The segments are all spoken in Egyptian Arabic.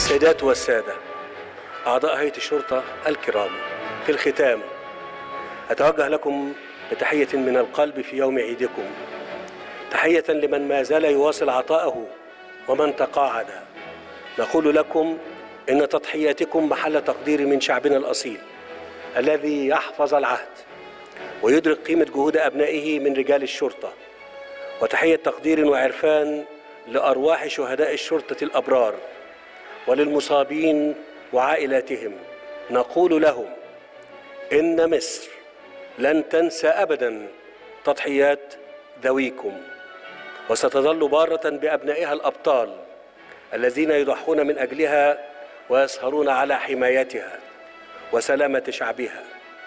السيدات والسادة أعضاء هيئة الشرطة الكرام في الختام أتوجه لكم بتحية من القلب في يوم عيدكم تحية لمن ما زال يواصل عطاءه ومن تقاعد نقول لكم إن تضحياتكم محل تقدير من شعبنا الأصيل الذي يحفظ العهد ويدرك قيمة جهود أبنائه من رجال الشرطة وتحية تقدير وعرفان لأرواح شهداء الشرطة الأبرار وللمصابين وعائلاتهم نقول لهم إن مصر لن تنسى أبدا تضحيات ذويكم وستظل بارة بأبنائها الأبطال الذين يضحون من أجلها ويسهرون على حمايتها وسلامة شعبها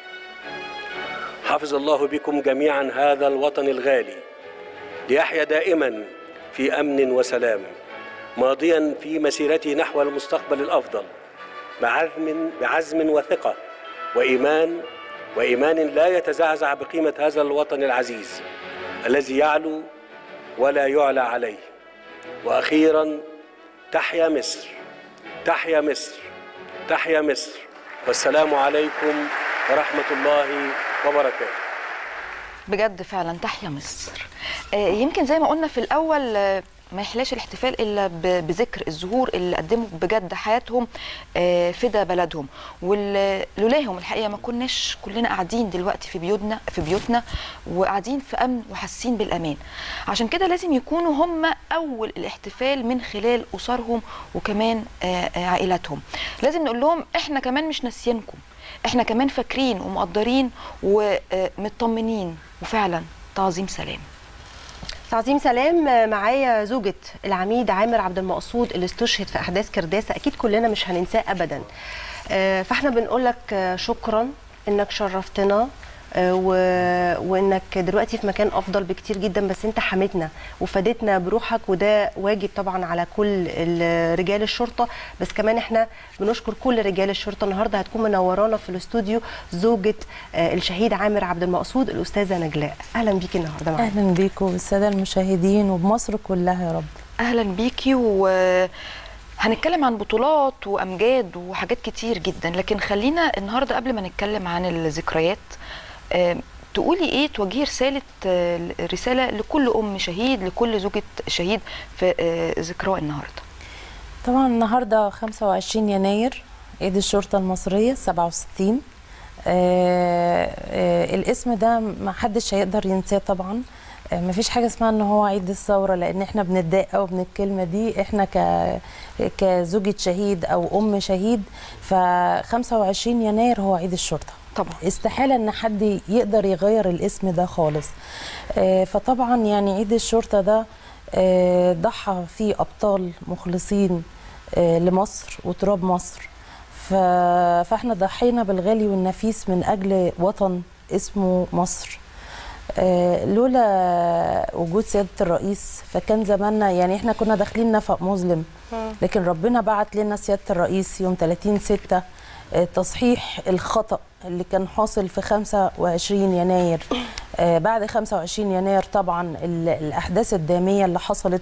حفظ الله بكم جميعا هذا الوطن الغالي ليحيا دائما في أمن وسلام ماضيا في مسيرته نحو المستقبل الأفضل بعزم بعزم وثقة وإيمان وإيمان لا يتزعزع بقيمة هذا الوطن العزيز الذي يعلو ولا يعلى عليه وأخيرا تحيا مصر تحيا مصر تحيا مصر والسلام عليكم ورحمة الله وبركاته بجد فعلا تحيا مصر آه، يمكن زي ما قلنا في الاول آه، ما يحلاش الاحتفال الا ب- بذكر الزهور اللي قدموا بجد حياتهم آه، فدا بلدهم ولولاهم الحقيقه ما كناش كلنا قاعدين دلوقتي في بيوتنا في بيوتنا وقاعدين في امن وحاسين بالامان عشان كده لازم يكونوا هم اول الاحتفال من خلال اسرهم وكمان آه، آه، عائلاتهم لازم نقول لهم احنا كمان مش ناسيينكم احنا كمان فاكرين ومقدرين ومطمنين وفعلا تعظيم سلام تعظيم سلام معايا زوجة العميد عامر عبد المقصود اللي استشهد في احداث كرداسه اكيد كلنا مش هننساه ابدا آه، فاحنا بنقول لك آه، شكرا انك شرفتنا آه، و- وانك دلوقتي في مكان افضل بكتير جدا بس انت حميتنا وفادتنا بروحك وده واجب طبعا على كل ال- رجال الشرطه بس كمان احنا بنشكر كل رجال الشرطه النهارده هتكون منورانا في الاستوديو زوجة آه، الشهيد عامر عبد المقصود الاستاذه نجلاء اهلا بيكي النهارده معانا اهلا بيكم والساده المشاهدين وبمصر كلها يا رب اهلا بيكي و هنتكلم عن بطولات وامجاد وحاجات كتير جدا لكن خلينا النهارده قبل ما نتكلم عن الذكريات آه، تقولي ايه توجهي رساله آه، رساله لكل ام شهيد لكل زوجة شهيد في آه، ذكراه النهارده طبعا النهارده 25 يناير عيد الشرطه المصريه 67 آه آه الاسم ده ما حدش هيقدر ينساه طبعا آه مفيش حاجه اسمها ان هو عيد الثوره لان احنا بنتضايق قوي من الكلمه دي احنا ك كزوجة شهيد او ام شهيد ف 25 يناير هو عيد الشرطه طبعا استحاله ان حد يقدر يغير الاسم ده خالص آه، فطبعا يعني عيد الشرطه ده آه، ضحى فيه ابطال مخلصين آه، لمصر وتراب مصر ف- فاحنا ضحينا بالغالي والنفيس من اجل وطن اسمه مصر آه، لولا وجود سياده الرئيس فكان زماننا يعني احنا كنا داخلين نفق مظلم لكن ربنا بعت لنا سياده الرئيس يوم 30 6 آه، تصحيح الخطا اللي كان حاصل في 25 يناير آه، بعد 25 يناير طبعا ال- الاحداث الداميه اللي حصلت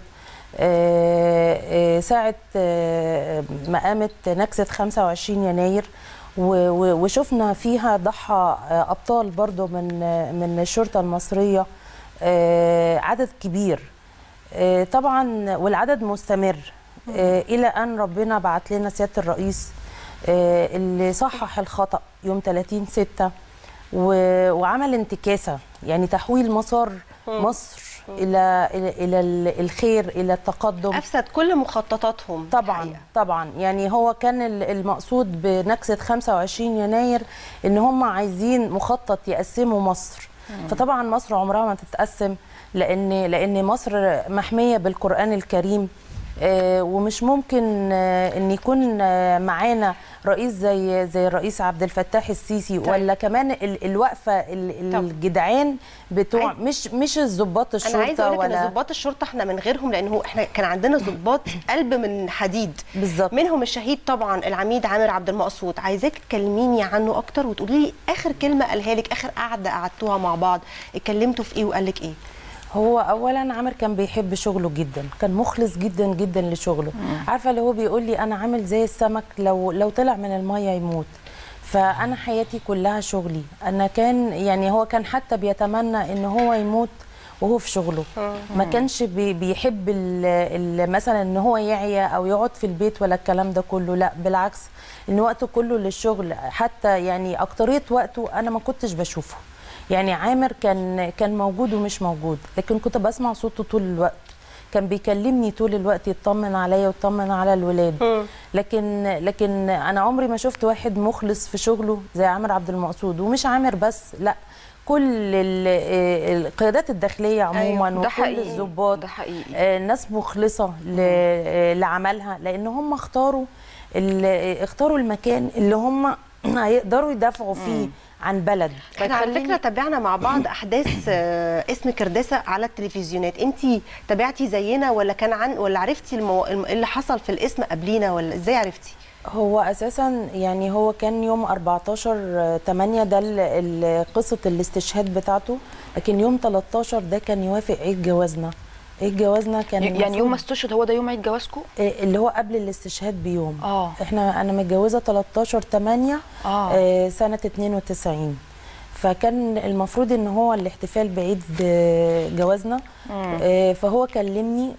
آه، آه، ساعه آه، ما قامت نكسه 25 يناير و- و- وشفنا فيها ضحى آه، ابطال برضو من آه، من الشرطه المصريه آه، عدد كبير آه، طبعا والعدد مستمر آه، الى ان ربنا بعت لنا سياده الرئيس آه، اللي صحح الخطا يوم 30 6 وعمل انتكاسه يعني تحويل مسار مصر الى الى الى ال- الخير الى التقدم افسد كل مخططاتهم طبعا الحقيقة. طبعا يعني هو كان ال- المقصود بنكسه 25 يناير ان هم عايزين مخطط يقسموا مصر فطبعا مصر عمرها ما تتقسم لان لان مصر محميه بالقران الكريم آه، ومش ممكن آه، ان يكون آه، معانا رئيس زي زي الرئيس عبد الفتاح السيسي ولا كمان ال- الوقفه ال- طب. الجدعان بتوع عايز- مش مش الضباط الشرطه انا عايزه اقول لك ان ولا ضباط الشرطه احنا من غيرهم لان هو احنا كان عندنا ضباط قلب من حديد بالظبط منهم الشهيد طبعا العميد عامر عبد المقصود عايزاك تكلميني عنه اكتر وتقولي لي اخر كلمه قالها لك اخر قعده قعدتوها مع بعض اتكلمتوا في ايه وقال لك ايه هو اولا عامر كان بيحب شغله جدا كان مخلص جدا جدا لشغله عارفه اللي هو بيقول لي انا عامل زي السمك لو لو طلع من الميه يموت فانا حياتي كلها شغلي انا كان يعني هو كان حتى بيتمنى ان هو يموت وهو في شغله ما كانش بي- بيحب ال- ال- مثلا ان هو يعيا او يقعد في البيت ولا الكلام ده كله لا بالعكس ان وقته كله للشغل حتى يعني اكتريه وقته انا ما كنتش بشوفه يعني عامر كان كان موجود ومش موجود لكن كنت بسمع صوته طول الوقت كان بيكلمني طول الوقت يطمن عليا ويطمن على الولاد لكن لكن انا عمري ما شفت واحد مخلص في شغله زي عامر عبد المقصود ومش عامر بس لا كل ال- آه، القيادات الداخليه عموما ده وكل حقيقي الضباط ده حقيقي آه، ناس مخلصه ل- آه، لعملها لان هم اختاروا ال- آه، اختاروا المكان اللي هم هيقدروا يدافعوا فيه عن بلد احنا على خليني- فكره تابعنا مع بعض احداث آه، اسم كرداسه على التلفزيونات انت تابعتي زينا ولا كان عن ولا عرفتي المو... الم- اللي حصل في الاسم قبلينا ولا ازاي عرفتي هو اساسا يعني هو كان يوم 14 8 ده ال- ال- قصه الاستشهاد بتاعته لكن يوم 13 ده كان يوافق عيد جوازنا عيد جوازنا كان يعني يوم ما المفروض- استشهد هو ده يوم عيد جوازكم آه، اللي هو قبل الاستشهاد بيوم اه احنا انا متجوزه 13 8 اه آه، سنه 92 فكان المفروض ان هو الاحتفال بعيد آه، جوازنا آه، فهو كلمني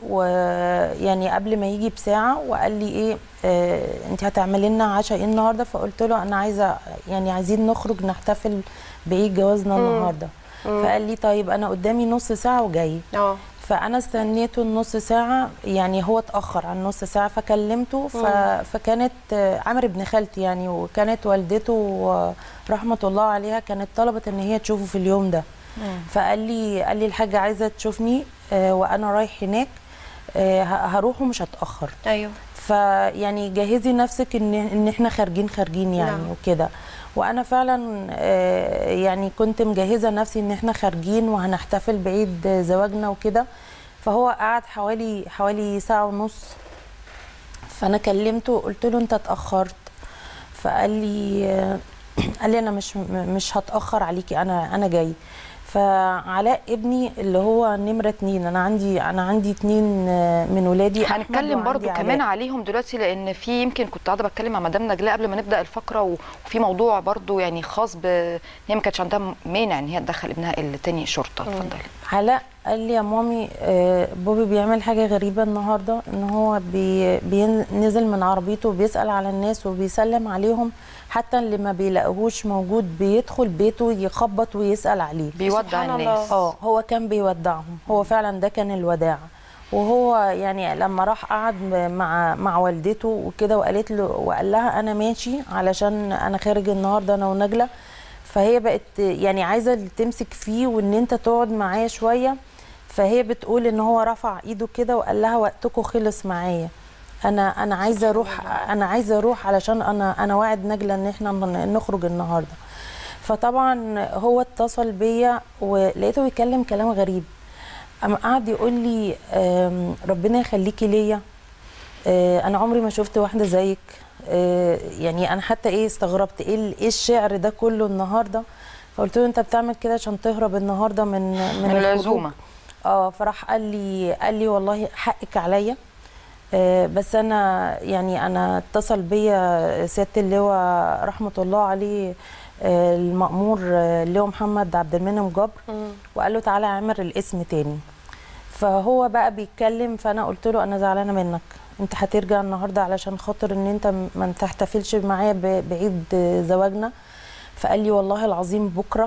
ويعني قبل ما يجي بساعه وقال لي ايه آه، انت هتعملي لنا عشاء ايه النهارده فقلت له انا عايزه يعني عايزين نخرج نحتفل بعيد جوازنا النهارده فقال لي طيب انا قدامي نص ساعه وجاي اه فانا استنيته النص ساعه يعني هو اتاخر عن نص ساعه فكلمته ف... فكانت آه، عامر ابن خالتي يعني وكانت والدته آه، رحمه الله عليها كانت طلبت ان هي تشوفه في اليوم ده فقال لي قال لي الحاجه عايزه تشوفني آه، وانا رايح هناك آه، ه- هروح ومش هتاخر ايوه فيعني جهزي نفسك ان ان احنا خارجين خارجين يعني نعم. وكده وانا فعلا آه، يعني كنت مجهزه نفسي ان احنا خارجين وهنحتفل بعيد زواجنا وكده فهو قعد حوالي حوالي ساعه ونص فانا كلمته قلت له انت اتاخرت فقال لي آه، قال لي انا مش مش هتاخر عليكي انا انا جاي فعلاء ابني اللي هو نمره اتنين انا عندي انا عندي اتنين آه، من ولادي أحمد هنتكلم وعندي برضو علاء. كمان عليهم دلوقتي لان في يمكن كنت قاعده بتكلم مع مدام نجلاء قبل ما نبدا الفقره و- وفي موضوع برضو يعني خاص ب إن هي ما كانتش عندها مانع ان هي تدخل ابنها التاني شرطه اتفضلي علاء قال لي يا مامي آه، بوبي بيعمل حاجه غريبه النهارده ان هو بي بينزل من عربيته وبيسال على الناس وبيسلم عليهم حتى اللي ما بيلاقوهوش موجود بيدخل بيته يخبط ويسال عليه بيودع سبحان الناس الله. اه هو كان بيودعهم هو فعلا ده كان الوداع وهو يعني لما راح قعد مع مع والدته وكده وقالت له وقال لها انا ماشي علشان انا خارج النهارده انا ونجله فهي بقت يعني عايزه تمسك فيه وان انت تقعد معاه شويه فهي بتقول ان هو رفع ايده كده وقال لها وقتكم خلص معايا انا انا عايزه اروح انا عايزه اروح علشان انا انا واعد نجله ان احنا نخرج النهارده فطبعا هو اتصل بيا ولقيته بيتكلم كلام غريب اما قعد يقول لي آم، ربنا يخليكي ليا آه، انا عمري ما شفت واحده زيك آه، يعني انا حتى ايه استغربت ايه ال- ايه الشعر ده كله النهارده فقلت له انت بتعمل كده عشان تهرب النهارده من من, من الخروج؟ العزومه اه فراح قال لي قال لي والله حقك عليا آه، بس انا يعني انا اتصل بيا سياده اللواء رحمه الله عليه آه، المأمور آه، اللواء محمد عبد المنعم جبر وقال له تعالى اعمل الاسم تاني فهو بقى بيتكلم فانا قلت له انا زعلانه منك انت هترجع النهارده علشان خاطر ان انت م- ما تحتفلش معايا ب- بعيد زواجنا فقال لي والله العظيم بكره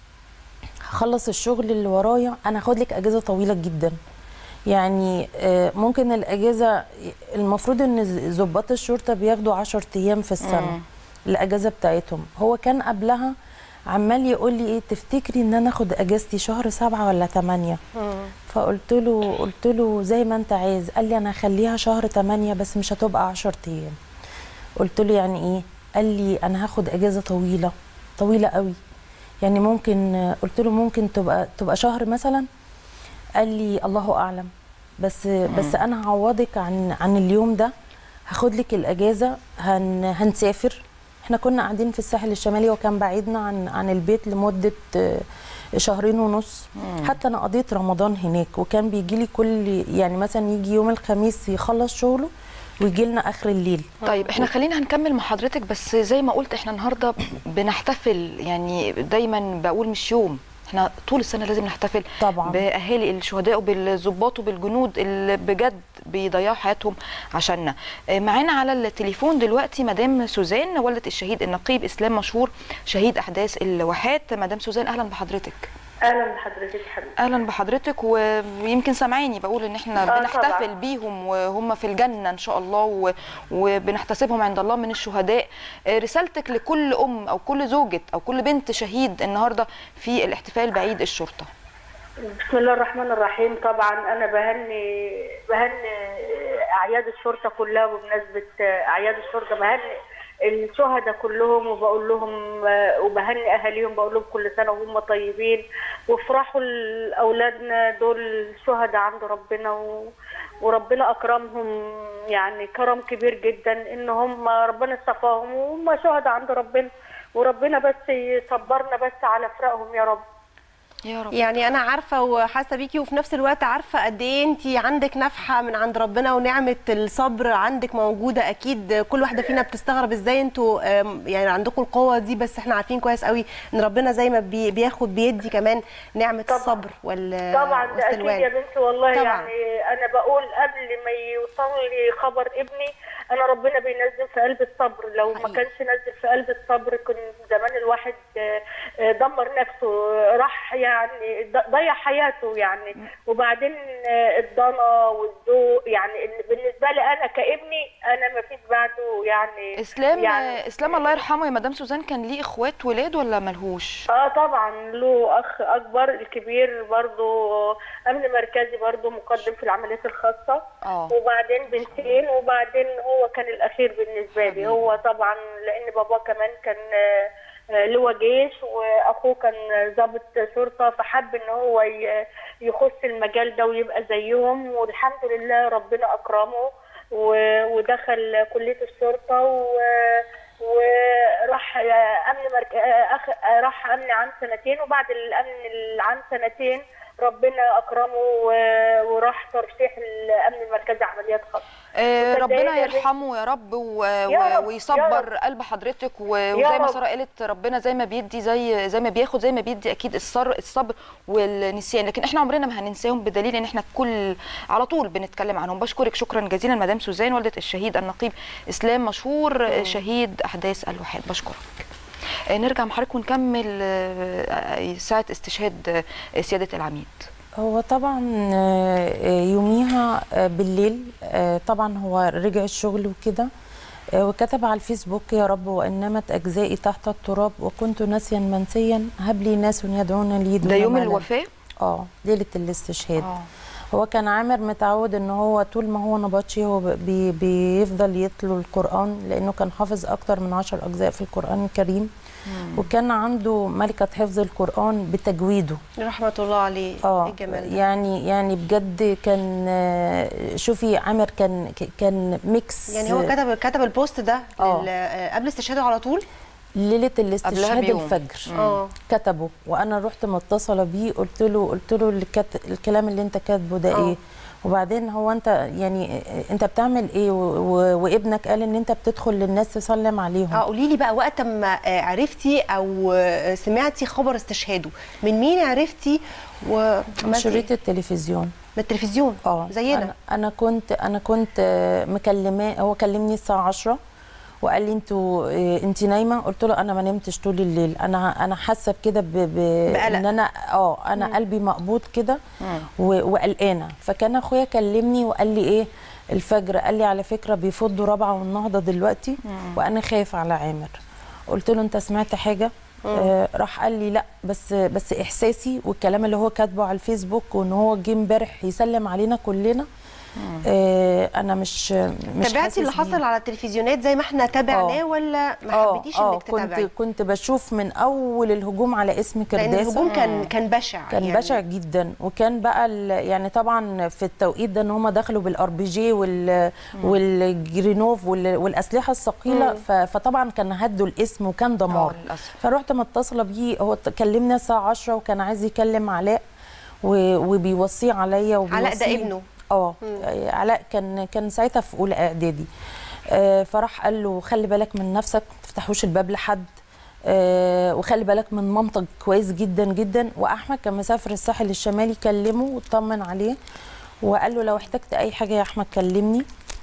هخلص الشغل اللي ورايا انا هاخد لك اجازه طويله جدا يعني آه، ممكن الاجازه المفروض ان ز- ضباط الشرطه بياخدوا 10 ايام في السنه مم. الاجازه بتاعتهم هو كان قبلها عمال يقول لي ايه تفتكري ان انا اخد اجازتي شهر سبعة ولا تمانية فقلت له قلت له زي ما انت عايز قال لي انا هخليها شهر تمانية بس مش هتبقى 10 ايام قلت له يعني ايه قال لي انا هاخد اجازه طويله طويله قوي يعني ممكن قلت له ممكن تبقى تبقى شهر مثلا قال لي الله اعلم بس بس انا هعوضك عن عن اليوم ده هاخد لك الاجازه هن هنسافر احنا كنا قاعدين في الساحل الشمالي وكان بعيدنا عن عن البيت لمده آه، شهرين ونص حتى انا قضيت رمضان هناك وكان بيجي لي كل يعني مثلا يجي يوم الخميس يخلص شغله ويجي لنا اخر الليل طيب احنا خلينا هنكمل مع حضرتك بس زي ما قلت احنا النهارده بنحتفل يعني دايما بقول مش يوم احنا طول السنه لازم نحتفل طبعاً. باهالي الشهداء وبالظباط وبالجنود اللي بجد بيضيعوا حياتهم عشاننا اه، معانا على التليفون دلوقتي مدام سوزان والده الشهيد النقيب اسلام مشهور شهيد احداث الواحات مدام سوزان اهلا بحضرتك اهلا بحضرتك حبيبتي اهلا بحضرتك ويمكن سامعيني بقول ان احنا آه، بنحتفل طبعاً. بيهم وهم في الجنه ان شاء الله و- وبنحتسبهم عند الله من الشهداء آه، رسالتك لكل ام او كل زوجة او كل بنت شهيد النهارده في الاحتفال بعيد الشرطه بسم الله الرحمن الرحيم طبعا انا بهني بهني اعياد الشرطه كلها بمناسبه اعياد الشرطه بهني الشهداء كلهم وبقول لهم وبهني اهاليهم بقول لهم كل سنه وهم طيبين وافرحوا لاولادنا دول شهداء عند ربنا و وربنا اكرمهم يعني كرم كبير جدا ان هم ربنا اصطفاهم وهم شهداء عند ربنا وربنا بس يصبرنا بس على فراقهم يا رب يا رب يعني انا عارفه وحاسه بيكي وفي نفس الوقت عارفه قد ايه انت عندك نفحه من عند ربنا ونعمه الصبر عندك موجوده اكيد كل واحده فينا بتستغرب ازاي انتوا آم، يعني عندكم القوه دي بس احنا عارفين كويس قوي ان ربنا زي ما بي- بياخد بيدي كمان نعمه طبعاً. الصبر وال طبعا ده اكيد والسلوان. يا بنتي والله طبعاً. يعني انا بقول قبل ما يوصل لي خبر ابني انا ربنا بينزل في قلب الصبر لو ما حقيقي. كانش نزل في قلب الصبر كان زمان الواحد آه، آه، دمر نفسه راح يعني ض- ضيع حياته يعني وبعدين آه، الضنا والذوق يعني إن- بالنسبه لي انا كابني انا ما فيش بعده يعني اسلام يعني اسلام الله يرحمه يا مدام سوزان كان ليه اخوات ولاد ولا ملهوش اه طبعا له اخ اكبر الكبير برضو امن مركزي برضو مقدم في العمليات الخاصه اه وبعدين بنتين وبعدين هو كان الاخير بالنسبه لي هو طبعا لان بابا كمان كان آه، آه، لواء جيش واخوه كان ضابط شرطه فحب ان هو ي- يخش المجال ده ويبقى زيهم والحمد لله ربنا اكرمه و- ودخل كليه الشرطه و وراح امن مرك... أخ... راح امن عام سنتين وبعد الامن العام سنتين ربنا اكرمه و... وراح ترشيح الامن المركزي عمليات خاصه آه، وصدقيني ربنا يا بنتي- يرحمه يا رب و... يا و... رب، يا ويصبر رب. قلب حضرتك و... يا وزي ما رب. ساره قالت ربنا زي ما بيدي زي زي ما بياخد زي ما بيدي اكيد الصر... الصبر والنسيان لكن احنا عمرنا ما هننساهم بدليل ان احنا كل على طول بنتكلم عنهم بشكرك شكرا جزيلا مدام سوزان والده الشهيد النقيب اسلام مشهور آه، شهيد احداث الواحات بشكرك آه، نرجع مع حضرتك ونكمل آه، ساعه استشهاد آه، سياده العميد هو طبعا آه، آه، يوميها آه، بالليل آه، طبعا هو رجع الشغل وكده آه، وكتب على الفيسبوك يا رب وان نمت اجزائي تحت التراب وكنت ناسيا منسيا هب لي ناس يدعون لي دون ده يوم ملل. الوفاه اه ليله الاستشهاد اه هو كان عامر متعود ان هو طول ما هو نبطشي هو بي بيفضل يتلو القران لانه كان حافظ اكتر من عشر اجزاء في القران الكريم وكان عنده ملكه حفظ القران بتجويده رحمه الله عليه اه إيه الجمال ده يعني يعني بجد كان آه، شوفي عامر كان ك- كان ميكس يعني هو كتب كتب البوست ده آه. لل- آه، قبل استشهاده على طول ليله قبلها الاستشهاد بيوم. الفجر اه كتبه وانا رحت متصله بيه قلت له قلت له اللي كت... الكلام اللي انت كاتبه ده آه. ايه وبعدين هو انت يعني انت بتعمل ايه و... و... وابنك قال ان انت بتدخل للناس تسلم عليهم اه قولي لي بقى وقت ما آه، عرفتي او آه، سمعتي خبر استشهاده من مين عرفتي من وعملتي شريط إيه؟ التلفزيون من التلفزيون اه زينا انا انا كنت انا كنت آه، مكلماه هو كلمني الساعه 10 وقال لي انتوا آه، انت نايمه قلت له انا ما نمتش طول الليل انا انا حاسه بكده ب... ب... بقلق. ان انا اه انا قلبي مقبوض كده و- وقلقانه فكان اخويا كلمني وقال لي ايه الفجر قال لي على فكره بيفضوا رابعه والنهضه دلوقتي وانا خايف على عامر قلت له انت سمعت حاجه آه راح قال لي لا بس بس احساسي والكلام اللي هو كاتبه على الفيسبوك وان هو جه امبارح يسلم علينا كلنا آه انا مش مش تابعتي حاسس اللي بيه. حصل على التلفزيونات زي ما احنا تابعناه آه. ولا ما آه، حبيتيش آه، انك كنت تتابعي كنت بشوف من اول الهجوم على اسم لان كرداسه الهجوم كان كان بشع كان يعني. بشع جدا وكان بقى ال- يعني طبعا في التوقيت ده ان هم دخلوا بالار بي جي وال والجرينوف وال- والاسلحه الثقيله ف- فطبعا كان هدوا الاسم وكان دمار آه، للأسف. فرحت متصله بيه هو ت- كلمني الساعه 10 وكان عايز يكلم علاء و- وبيوصيه عليا وبيوصيه علاء ده ابنه اه علاء كان كان ساعتها في اولى اعدادي آه، فراح قال له خلي بالك من نفسك ما تفتحوش الباب لحد آه، وخلي بالك من مامتك كويس جدا جدا واحمد كان مسافر الساحل الشمالي كلمه واطمن عليه وقال له لو احتجت اي حاجه يا احمد كلمني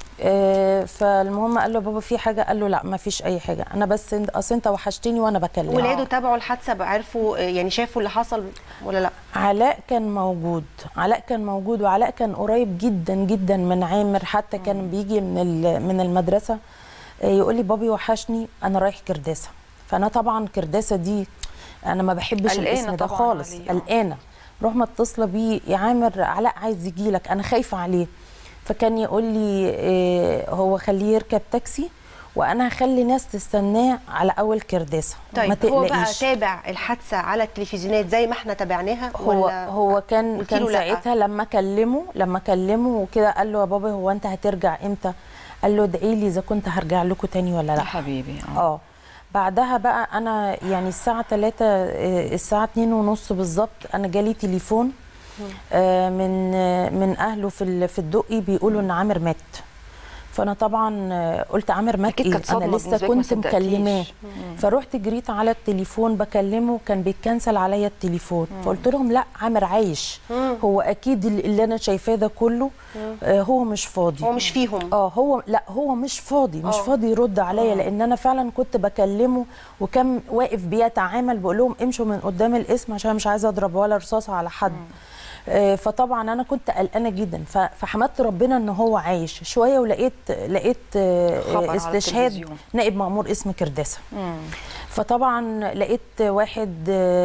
آه، فالمهم قال له بابا في حاجه قال له لا ما فيش اي حاجه انا بس انت اصل انت وحشتني وانا بكلمك ولاده تابعوا الحادثه عرفوا يعني شافوا اللي حصل ولا لا علاء كان موجود علاء كان موجود وعلاء كان قريب جدا جدا من عامر حتى كان بيجي من ال- من المدرسه آه، يقول لي بابي وحشني انا رايح كرداسه فانا طبعا كرداسه دي انا ما بحبش قلقانة الاسم ده طبعاً خالص عليه، آه. قلقانه روح متصله بيه يا عامر علاء عايز يجي لك انا خايفه عليه فكان يقول لي آه، هو خليه يركب تاكسي وانا هخلي ناس تستناه على اول كرداسه ما طيب هو بقى تقلقيش. تابع الحادثه على التلفزيونات زي ما احنا تابعناها هو ولا هو كان قلت كان له لأ؟ ساعتها لما كلمه لما كلمه وكده قال له يا بابا هو انت هترجع امتى قال له ادعي لي اذا كنت هرجع لكم تاني ولا يا لا حبيبي اه اه بعدها بقى انا يعني الساعه 3 الساعه 2 ونص بالظبط انا جالي تليفون آه، من آه، من اهله في ال- في الدقي بيقولوا ان عامر مات فانا طبعا آه، قلت عامر مات أكيد ايه كانت صدمة انا لسه بالنسبة لك، ما كنت صدقتيش. مكلماه فروحت جريت على التليفون بكلمه كان بيتكنسل عليا التليفون فقلت لهم لا عامر عايش هو اكيد اللي انا شايفاه ده كله آه، هو مش فاضي هو مش فيهم اه هو لا هو مش فاضي مش آه. فاضي يرد عليا لان انا فعلا كنت بكلمه وكان واقف بيتعامل بقول لهم امشوا من قدام الاسم عشان مش عايزه اضرب ولا رصاصه على حد آه، فطبعا انا كنت قلقانه جدا ف- فحمدت ربنا ان هو عايش شويه ولقيت لقيت آه، خبر على استشهاد التلفزيون. نائب مأمور اسم كرداسه فطبعا لقيت واحد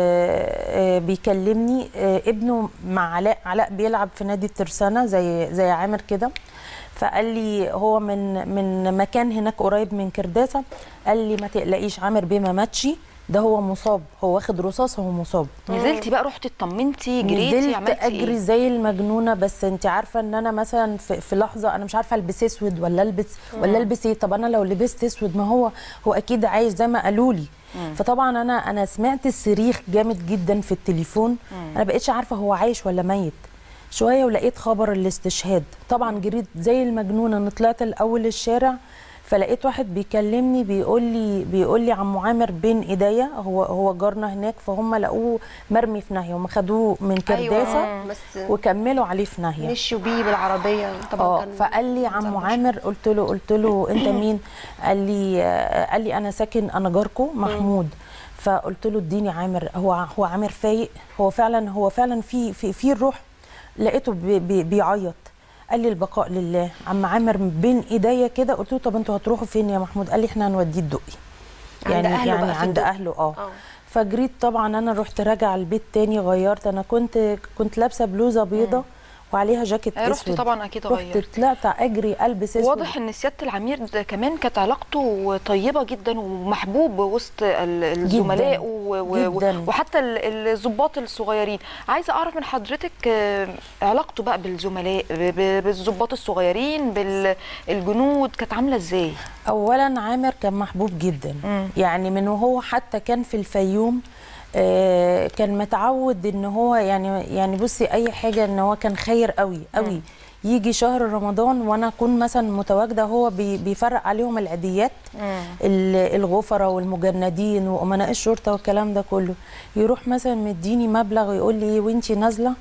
آه، آه، بيكلمني آه، ابنه مع علاء علاء بيلعب في نادي الترسانة زي زي عامر كده فقال لي هو من من مكان هناك قريب من كرداسه قال لي ما تقلقيش عامر بيه ما ماتش ده هو مصاب هو واخد رصاص هو مصاب نزلتي بقى رحتي اطمنتي جريتي نزلت عملتي اجري ايه؟ زي المجنونه بس انت عارفه ان انا مثلا في, في لحظه انا مش عارفه البس اسود ولا البس ولا البس ايه طب انا لو لبست اسود ما هو هو اكيد عايش زي ما قالوا لي فطبعا انا انا سمعت الصريخ جامد جدا في التليفون انا بقيتش عارفه هو عايش ولا ميت شويه ولقيت خبر الاستشهاد طبعا جريت زي المجنونه انا طلعت الاول الشارع فلقيت واحد بيكلمني بيقول لي بيقول لي عمو عامر بين ايديا هو هو جارنا هناك فهم لقوه مرمي في ناهيه هم خدوه من كرداسه أيوة، بس وكملوا عليه في ناهيه مشوا بيه بالعربيه طبعا اه كان فقال لي عمو عامر قلت له قلت له انت مين قال لي آه، قال لي انا ساكن انا جاركو محمود فقلت له اديني عامر هو هو عامر فايق هو فعلا هو فعلا في في في الروح لقيته بي بي بيعيط قال لي البقاء لله عم عامر بين ايديا كده قلت له طب انتوا هتروحوا فين يا محمود قال لي احنا هنوديه الدقي عند أهله يعني بقى في عند الدقي. اهله اه آه. فجريت طبعا انا رحت راجعه البيت تاني غيرت انا كنت كنت لابسه بلوزه بيضه وعليها جاكيت آه، رحتي اسود طبعا أكيد رحت غيرتي. طلعت اجري البس اسود واضح ان سياده العمير ده كمان كانت علاقته طيبه جدا ومحبوب وسط ال- الزملاء و- و- جداً. وحتى ال- الضباط الصغيرين عايزه اعرف من حضرتك آه، علاقته بقى بالزملاء ب- ب- بالضباط الصغيرين بالجنود كانت عامله ازاي اولا عامر كان محبوب جدا مم. يعني من وهو حتى كان في الفيوم آه، كان متعود ان هو يعني يعني بصي اي حاجه ان هو كان خير قوي قوي يجي شهر رمضان وانا اكون مثلا متواجده هو بي- بيفرق عليهم العيديات ال- الغفره والمجندين وامناء الشرطه والكلام ده كله يروح مثلا مديني مبلغ ويقول لي ايه وانتي نازله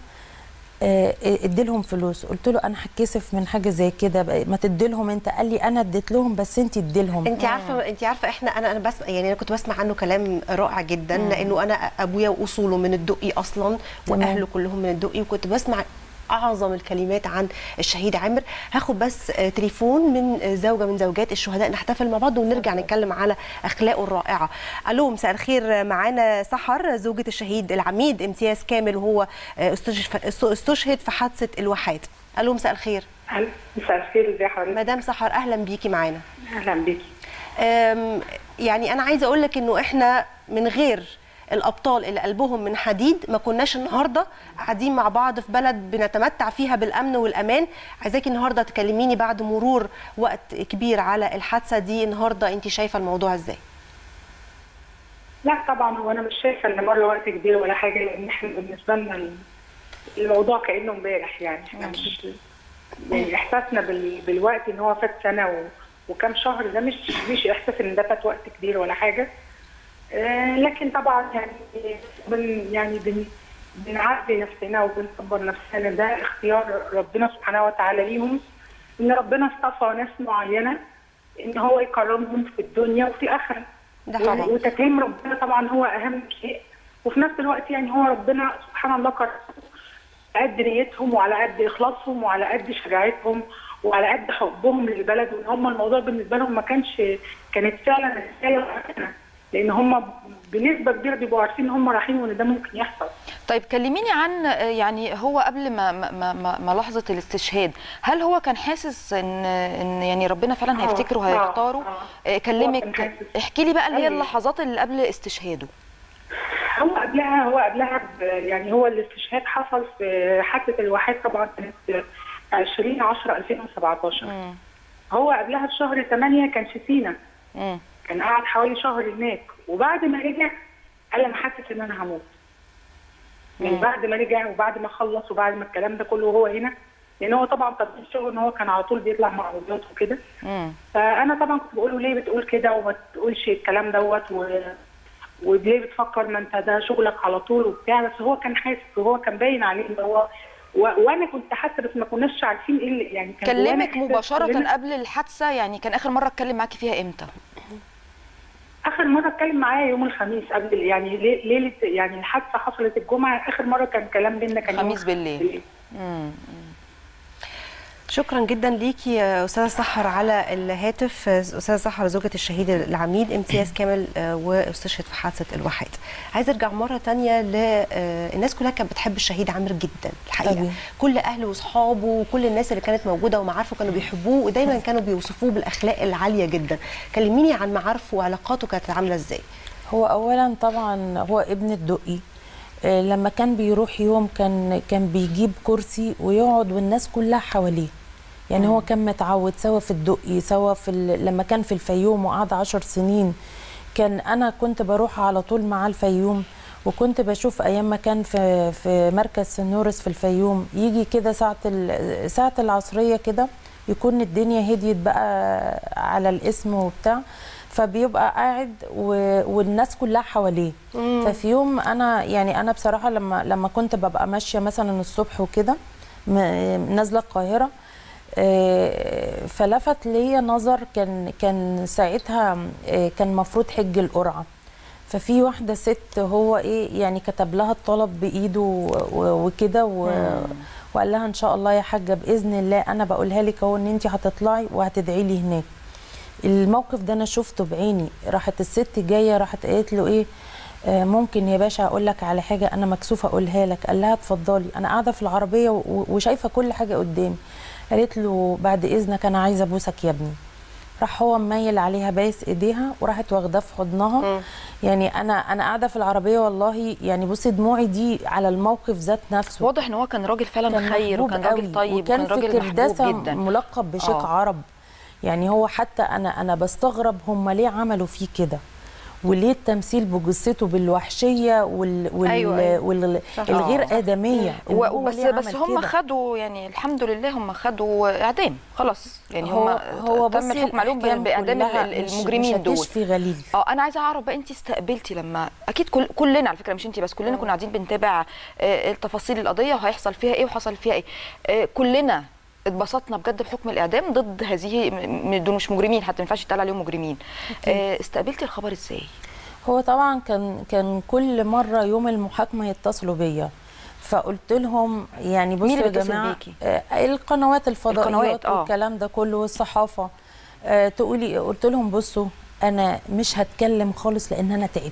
آه، اديلهم فلوس قلت له انا هتكسف من حاجه زي كده بقى- ما تديلهم انت قال لي انا اديت لهم بس انت اديلهم انت عارفه انت عارفه احنا انا انا بسمع يعني انا كنت بسمع عنه كلام رائع جدا لانه انا ابويا واصوله من الدقي اصلا تمام. واهله كلهم من الدقي وكنت بسمع اعظم الكلمات عن الشهيد عامر هاخد بس آه، تليفون من آه، زوجه من زوجات الشهداء نحتفل مع بعض ونرجع نتكلم على اخلاقه الرائعه الو مساء الخير معانا سحر زوجة الشهيد العميد امتياز كامل وهو آه، استشهد استشهد في حادثه الواحات الو مساء الخير أهلا مساء الخير ازي حضرتك مدام سحر اهلا بيكي معانا اهلا بيكي أم، يعني انا عايزه اقول لك انه احنا من غير الابطال اللي قلبهم من حديد ما كناش النهارده قاعدين مع بعض في بلد بنتمتع فيها بالامن والامان عايزاكي النهارده تكلميني بعد مرور وقت كبير على الحادثه دي النهارده انت شايفه الموضوع ازاي لا طبعا هو انا مش شايفه ان مر وقت كبير ولا حاجه لان احنا بالنسبه لنا الموضوع كانه امبارح يعني احنا مش يعني احساسنا بال... بالوقت ان هو فات سنه و... وكم شهر ده مش مش احساس ان ده فات وقت كبير ولا حاجه آه لكن طبعا يعني بن يعني بن بنعزي نفسنا وبنصبر نفسنا ده اختيار ربنا سبحانه وتعالى ليهم ان ربنا اصطفى ناس معينه ان هو يكرمهم في الدنيا وفي الاخره ده طبعا. و- وتكريم ربنا طبعا هو اهم شيء وفي نفس الوقت يعني هو ربنا سبحان الله كرمهم على قد نيتهم وعلى قد اخلاصهم وعلى قد شجاعتهم وعلى قد حبهم للبلد وان هم الموضوع بالنسبه لهم ما كانش كانت فعلا رساله وحسنه لان هم بنسبه كبيره بيبقوا عارفين ان هم رايحين وان ده ممكن يحصل طيب كلميني عن آه، يعني هو قبل ما ما, ما, ما- ما لحظه الاستشهاد هل هو كان حاسس ان ان يعني ربنا فعلا آه، هيفتكره آه، وهيختاره آه. آه، هو كلمك كان حاسس. احكي لي بقى اللي هي أيوة. اللحظات اللي قبل استشهاده هو قبلها هو قبلها ب- يعني هو الاستشهاد حصل في حادثه الواحات طبعا كانت 20 10 2017 مم. هو قبلها بشهر 8 كان في سينا مم. كان قعد حوالي شهر هناك وبعد ما رجع قال انا حاسس ان انا هموت من بعد ما رجع وبعد ما خلص وبعد ما الكلام ده كله وهو هنا لان هو طبعا طبيعه الشغل ان هو كان على طول بيطلع مع عربيات وكده مم. فانا طبعا كنت بقول له ليه بتقول كده وما تقولش الكلام دوت و... وليه بتفكر ما انت ده شغلك على طول وبتاع بس هو كان حاسس وهو كان باين عليه ان هو و... وانا كنت حاسه بس ما كناش عارفين ايه اللي يعني كان جوانا كلمك إحساس مباشره كلنا. قبل الحادثه يعني كان اخر مره اتكلم معاكي فيها امتى اخر مره اتكلم معاه يوم الخميس قبل يعني لي- ليله يعني الحادثه حصلت الجمعه اخر مره كان كلام بينا كان يوم خميس بالليل. مم. شكرا جدا ليكي يا استاذه سحر على الهاتف استاذه سحر زوجة الشهيد العميد امتياز كامل آه، واستشهد في حادثه الواحات عايزه ارجع مره تانية للناس كلها كانت بتحب الشهيد عامر جدا الحقيقه أوي. كل اهله واصحابه وكل الناس اللي كانت موجوده ومعارفه كانوا بيحبوه ودايما كانوا بيوصفوه بالاخلاق العاليه جدا كلميني عن معارفه وعلاقاته كانت عامله ازاي هو اولا طبعا هو ابن الدقي آه، لما كان بيروح يوم كان كان بيجيب كرسي ويقعد والناس كلها حواليه يعني هو كان متعود سوا في الدقي سوا في ال- لما كان في الفيوم وقعد عشر سنين كان انا كنت بروح على طول معاه الفيوم وكنت بشوف ايام ما كان في في مركز سنورس في الفيوم يجي كده ساعه ال- ساعه العصريه كده يكون الدنيا هديت بقى على الاسم وبتاع فبيبقى قاعد و... والناس كلها حواليه ففي يوم انا يعني انا بصراحه لما لما كنت ببقى ماشيه مثلا الصبح وكده م- نازله القاهره آه، فلفت ليا نظر كان كان ساعتها آه، كان المفروض حج القرعه ففي واحده ست هو ايه يعني كتب لها الطلب بايده و- و- وكده و- وقال لها ان شاء الله يا حاجه باذن الله انا بقولها لك اهو ان انت هتطلعي وهتدعي لي هناك الموقف ده انا شفته بعيني راحت الست جايه راحت قالت له ايه آه، ممكن يا باشا اقول لك على حاجه انا مكسوفه اقولها لك قال لها اتفضلي انا قاعده في العربيه و- وشايفه كل حاجه قدامي قالت له بعد اذنك انا عايزه ابوسك يا ابني راح هو مميل عليها بايس ايديها وراحت واخداه في حضنها يعني انا انا قاعده في العربيه والله يعني بصي دموعي دي على الموقف ذات نفسه واضح ان هو كان راجل فعلا كان خير محبوب وكان راجل قوي، طيب وكان وكان في راجل كرداسه محبوب جدا ملقب بشيخ آه. عرب يعني هو حتى انا انا بستغرب هم ليه عملوا فيه كده وليه التمثيل بجثته بالوحشيه وال وال, أيوة، أيوة. وال صح. الغير آه. ادميه إن و- هو بس ليه بس عمل هم كده؟ خدوا يعني الحمد لله هم خدوا اعدام خلاص يعني هو هم هو تم بصي الحكم عليهم الأحكام باعدام كلها ال- مش- المجرمين مش دول هتشفي غليل اه انا عايزه اعرف بقى انت استقبلتي لما اكيد كل كلنا على فكره مش انت بس كلنا كنا قاعدين بنتابع آه، التفاصيل القضيه وهيحصل فيها ايه وحصل فيها ايه آه، كلنا اتبسطنا بجد بحكم الاعدام ضد هذه م- م- دول مش مجرمين حتى ما ينفعش يتقال عليهم مجرمين آه، استقبلتي الخبر ازاي هو طبعا كان كان كل مره يوم المحاكمه يتصلوا بيا فقلت لهم يعني بصوا مين يا اللي بيتصل جماعه بيكي؟ آه القنوات الفضائيات القنوات، آه. والكلام ده كله والصحافه آه تقولي قلت لهم بصوا انا مش هتكلم خالص لان انا تعبت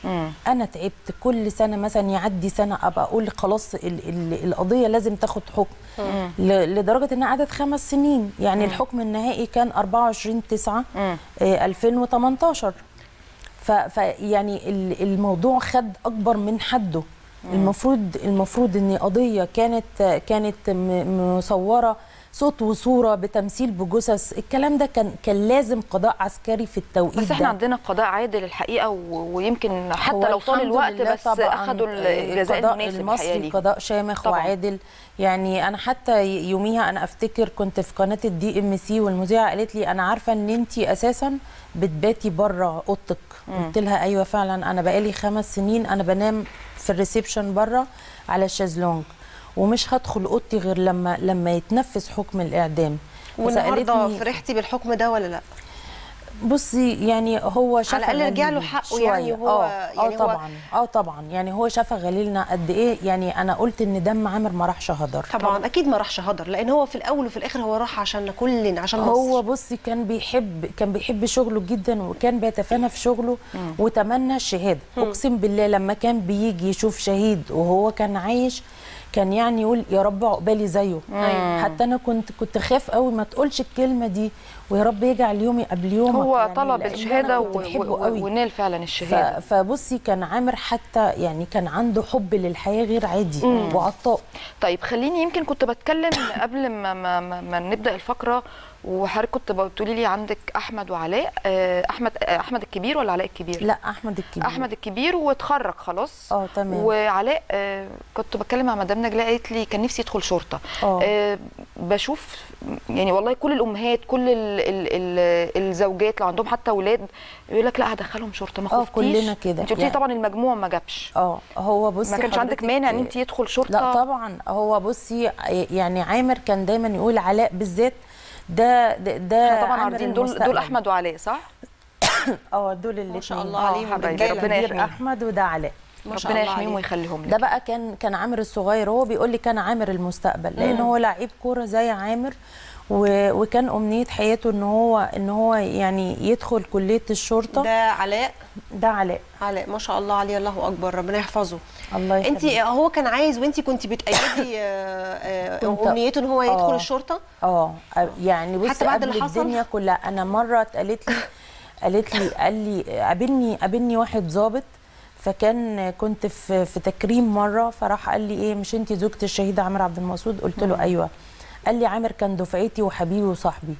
انا تعبت كل سنه مثلا يعدي سنه ابقى اقول خلاص ال ال القضيه لازم تاخد حكم ل- لدرجه انها قعدت خمس سنين يعني الحكم النهائي كان 24 9 مم. 2018 ف ف يعني ال- الموضوع خد اكبر من حده المفروض المفروض ان قضيه كانت كانت م- مصوره صوت وصوره بتمثيل بجثث الكلام ده كان كان لازم قضاء عسكري في التوقيت بس ده احنا عندنا قضاء عادل الحقيقه و- ويمكن حتى هو لو طال الحمد الوقت لله بس طبعاً، اخذوا آه، الجزاء القضاء المناسب المصري الحقيقة ليه. قضاء شامخ طبعاً. وعادل يعني انا حتى يوميها انا افتكر كنت في قناه الدي ام سي والمذيعه قالت لي انا عارفه ان انت اساسا بتباتي بره اوضتك قلت لها ايوه فعلا انا بقالي خمس سنين انا بنام في الريسبشن بره على الشازلونج ومش هدخل اوضتي غير لما لما يتنفذ حكم الاعدام والنهارده فسألتني- فرحتي بالحكم ده ولا لا؟ بصي يعني هو شاف الأقل رجع له غليل حقه شوية. يعني هو- اه يعني اه هو- طبعا اه طبعا يعني هو شاف غليلنا قد ايه يعني انا قلت ان دم عامر ما راحش هدر طبعا اكيد ما راحش هدر لان هو في الاول وفي الاخر هو راح عشان كلنا عشان مصر هو بصي كان بيحب كان بيحب شغله جدا وكان بيتفانى في شغله وتمنى الشهاده اقسم بالله لما كان بيجي يشوف شهيد وهو كان عايش كان يعني يقول يا رب عقبالي زيه حتى انا كنت كنت خاف قوي ما تقولش الكلمه دي ويا رب يجعل يومي قبل يومك هو يعني طلب لأن أنا الشهاده كنت و- بحبه و- قوي. ونال فعلا ف- الشهاده فبصي كان عامر حتى يعني كان عنده حب للحياه غير عادي وعطاء طيب خليني يمكن كنت بتكلم قبل ما, ما, ما, ما نبدا الفقره وحضرتك كنت بتقولي لي عندك احمد وعلاء آه، احمد آه، احمد الكبير ولا علاء الكبير لا احمد الكبير احمد الكبير واتخرج خلاص اه تمام وعلاء آه، كنت بتكلم مع مدام نجلاء قالت لي كان نفسي يدخل شرطه اه. آه، بشوف يعني والله كل الامهات كل ال ال ال الزوجات لو عندهم حتى اولاد يقول لك لا هدخلهم شرطه ما اه، خفتيش كلنا كده. انت قلتي يعني- طبعا المجموع ما جابش اه هو بصي ما كانش عندك حضرتك- مانع ان انت يدخل شرطه لا طبعا هو بصي يعني عامر كان دايما يقول علاء بالذات ده ده, ده احنا طبعا عامر عارضين دول دول المستقبل. احمد وعلاء صح؟ اه دول اللي ما شاء الله عليهم حبايبي، رجاله ربنا كبير يحميهم. احمد وده علاء ما شاء ربنا الله يحميهم عليه. ويخليهم ده لك بقى كان كان عامر الصغير هو بيقول لي كان عامر المستقبل لان هو لعيب كوره زي عامر و... وكان امنيه حياته ان هو ان هو يعني يدخل كليه الشرطه ده علاء ده علاء علاء ما شاء الله عليه الله اكبر ربنا يحفظه الله انت يخليك هو كان عايز وانت كنت بتأيدي آه، آه، كنت- امنيته ان هو يدخل آه. الشرطه اه يعني بصي حتى بعد قبل اللي حصل؟ الدنيا كلها انا مره اتقالت لي قالت لي قال لي قابلني قابلني واحد ظابط فكان كنت في في تكريم مره فراح قال لي ايه مش انت زوجة الشهيد عامر عبد المقصود قلت له ايوه قال لي عامر كان دفعتي وحبيبي وصاحبي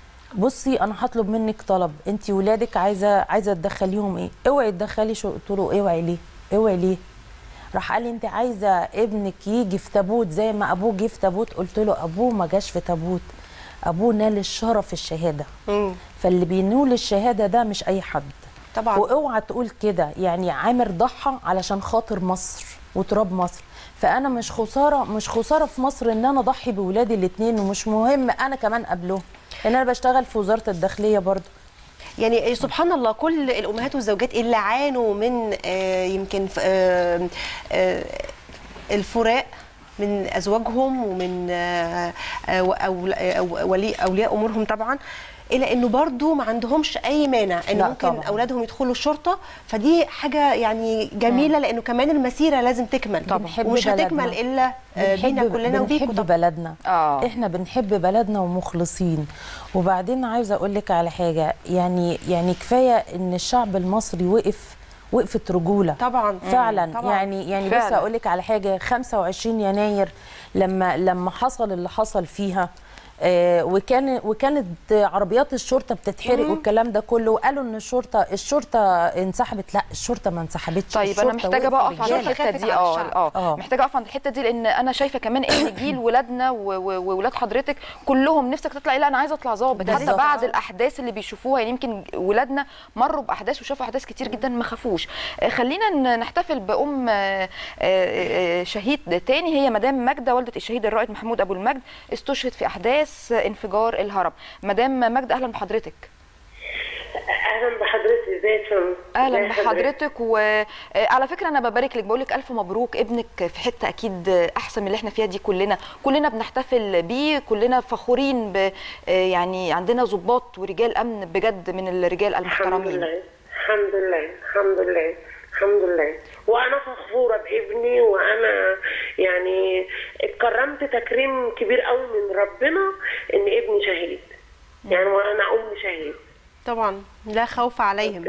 بصي انا هطلب منك طلب انت ولادك عايزه عايزه تدخليهم ايه اوعي تدخلي شو قلت له اوعي ليه اوعي ليه راح قال لي انت عايزه ابنك يجي في تابوت زي ما ابوه جه في تابوت قلت له ابوه ما جاش في تابوت ابوه نال الشرف الشهاده مم. فاللي بينول الشهاده ده مش اي حد طبعا واوعى تقول كده يعني عامر ضحى علشان خاطر مصر وتراب مصر فانا مش خساره مش خساره في مصر ان انا اضحي بولادي الاثنين ومش مهم انا كمان قبلهم لان انا بشتغل في وزاره الداخليه برضو يعني سبحان الله كل الامهات والزوجات اللي عانوا من آه، يمكن ف- آه، آه، الفراق من ازواجهم ومن آه، آه، وأول- أو- ولي اولياء امورهم طبعا الى انه برضو ما عندهمش اي مانع ان لا ممكن طبعاً. اولادهم يدخلوا الشرطه فدي حاجه يعني جميله لانه كمان المسيره لازم تكمل طبعاً. بنحب ومش هتكمل بلدنا. الا آه، بينا بنحب- كلنا وبيكم بنحب طبعا بلدنا آه. احنا بنحب بلدنا ومخلصين وبعدين عاوزه اقول لك على حاجه يعني يعني كفايه ان الشعب المصري وقف وقفت رجوله طبعا فعلا طبعاً. يعني يعني بس فعلاً. اقول لك على حاجه 25 يناير لما لما حصل اللي حصل فيها آه وكان وكانت عربيات الشرطه بتتحرق والكلام ده كله وقالوا ان الشرطه الشرطه انسحبت لا الشرطه ما انسحبتش طيب انا الشرطة محتاجه بقى وقفت اقف عند رجالة. الحته خافت دي على اه الشعب. اه آه. محتاجه اقف عند الحته دي لان انا شايفه كمان ان جيل ولادنا و- و- وولاد حضرتك كلهم نفسك تطلع إيه؟ لا انا عايزه اطلع ظابط حتى بالظبط. بعد الاحداث اللي بيشوفوها يعني يمكن ولادنا مروا باحداث وشافوا احداث كتير جدا ما خافوش آه، خلينا ن- نحتفل بام آه، آه، آه، شهيد تاني هي مدام ماجده والده الشهيد الرائد محمود ابو المجد استشهد في احداث انفجار الهرم مدام ماجده اهلا بحضرتك اهلا بحضرتك ازيك يا فندم؟ اهلا ازي حضرتك؟ بحضرتك وعلى فكره انا ببارك لك بقول لك الف مبروك ابنك في حته اكيد احسن من اللي احنا فيها دي كلنا كلنا بنحتفل بيه كلنا فخورين ب يعني عندنا ضباط ورجال امن بجد من الرجال الحمد المحترمين لله الحمد لله الحمد لله الحمد لله وانا فخوره بابني وانا يعني اتكرمت تكريم كبير قوي من ربنا ان ابني شهيد يعني وانا ام شهيد طبعا لا خوف عليهم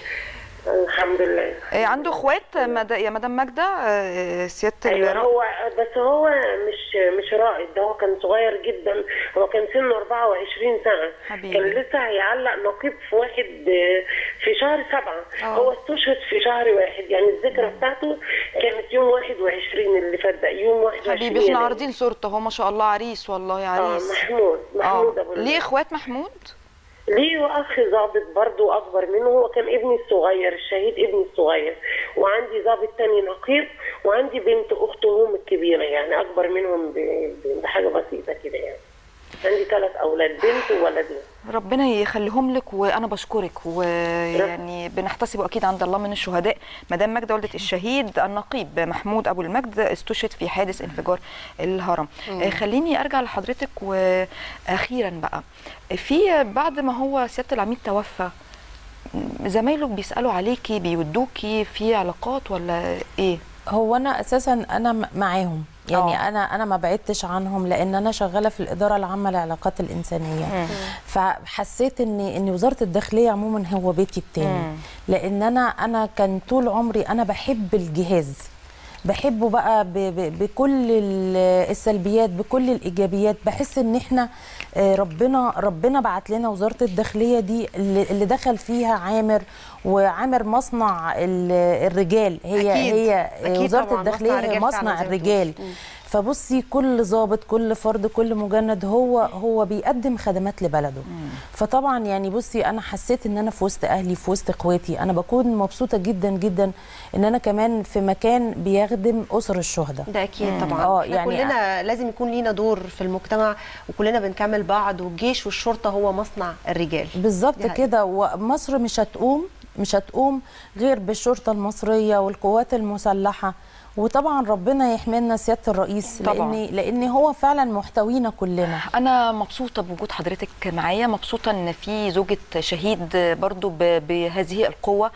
الحمد لله آه، عنده اخوات مد... يا مدام ماجده آه، سياده ايوه الرائد هو بس هو مش مش رائد ده هو كان صغير جدا هو كان سنه 24 سنه حبيبي. كان لسه هيعلق نقيب في واحد في شهر سبعة آه. هو استشهد في شهر واحد يعني الذكرى بتاعته كانت يوم 21 اللي فات ده يوم 21 حبيبي احنا يناير. عارضين صورته هو ما شاء الله عريس والله اه عريس محمود محمود ابو اه ليه الولد. اخوات محمود ليه اخ ضابط برضو اكبر منه هو كان ابني الصغير الشهيد ابني الصغير وعندي ضابط تاني نقيب وعندي بنت اختهم الكبيره يعني اكبر منهم ب- ب- بحاجه بسيطه كده يعني عندي ثلاث اولاد بنت وولدين ربنا يخليهم لك وانا بشكرك ويعني بنحتسب اكيد عند الله من الشهداء مدام ماجده والده الشهيد النقيب محمود ابو المجد استشهد في حادث انفجار الهرم آه، خليني ارجع لحضرتك واخيرا بقى في بعد ما هو سياده العميد توفى م- زمايله بيسالوا عليكي بيودوكي في علاقات ولا ايه هو انا اساسا انا م- معاهم يعني آه. انا انا ما بعدتش عنهم لان انا شغاله في الاداره العامه للعلاقات الانسانيه فحسيت ان ان وزاره الداخليه عموما هو بيتي التاني مم. لان انا انا كان طول عمري انا بحب الجهاز بحبه بقى ب ب بكل ال- السلبيات بكل الايجابيات بحس ان احنا آه، ربنا ربنا بعت لنا وزاره الداخليه دي اللي اللي دخل فيها عامر وعامر مصنع ال- الرجال هي أكيد. هي أكيد وزاره طبعاً، الداخليه مصنع هي رجال فعلاً مصنع زي ما الرجال بتقولي. مم. فبصي كل ضابط كل فرد كل مجند هو هو بيقدم خدمات لبلده فطبعا يعني بصي انا حسيت ان انا في وسط اهلي في وسط اخواتي انا بكون مبسوطه جدا جدا ان انا كمان في مكان بيخدم اسر الشهداء ده اكيد طبعا آه، احنا يعني كلنا لازم يكون لينا دور في المجتمع وكلنا بنكمل بعض والجيش والشرطه هو مصنع الرجال بالظبط دي حقيقة. كده ومصر مش هتقوم مش هتقوم غير بالشرطه المصريه والقوات المسلحه وطبعا ربنا يحملنا سياده الرئيس طبعاً. لان لان هو فعلا محتوينا كلنا انا مبسوطه بوجود حضرتك معايا مبسوطه ان في زوجة شهيد برضو ب- بهذه القوه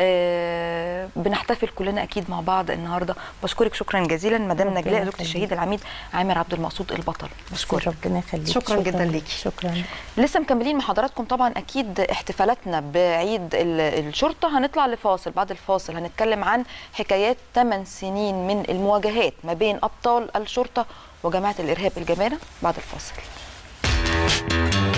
آه، بنحتفل كلنا اكيد مع بعض النهارده بشكرك شكرا جزيلا مدام ربنا نجلاء زوجة يخليك. الشهيد العميد عامر عبد المقصود البطل بشكرك ربنا يخليك شكراً جداً ليكي. شكرا لسه مكملين مع حضراتكم طبعا اكيد احتفالاتنا بعيد ال- الشرطه هنطلع لفاصل بعد الفاصل هنتكلم عن حكايات 8 سنين من المواجهات ما بين ابطال الشرطه وجماعه الارهاب الجبانه بعد الفاصل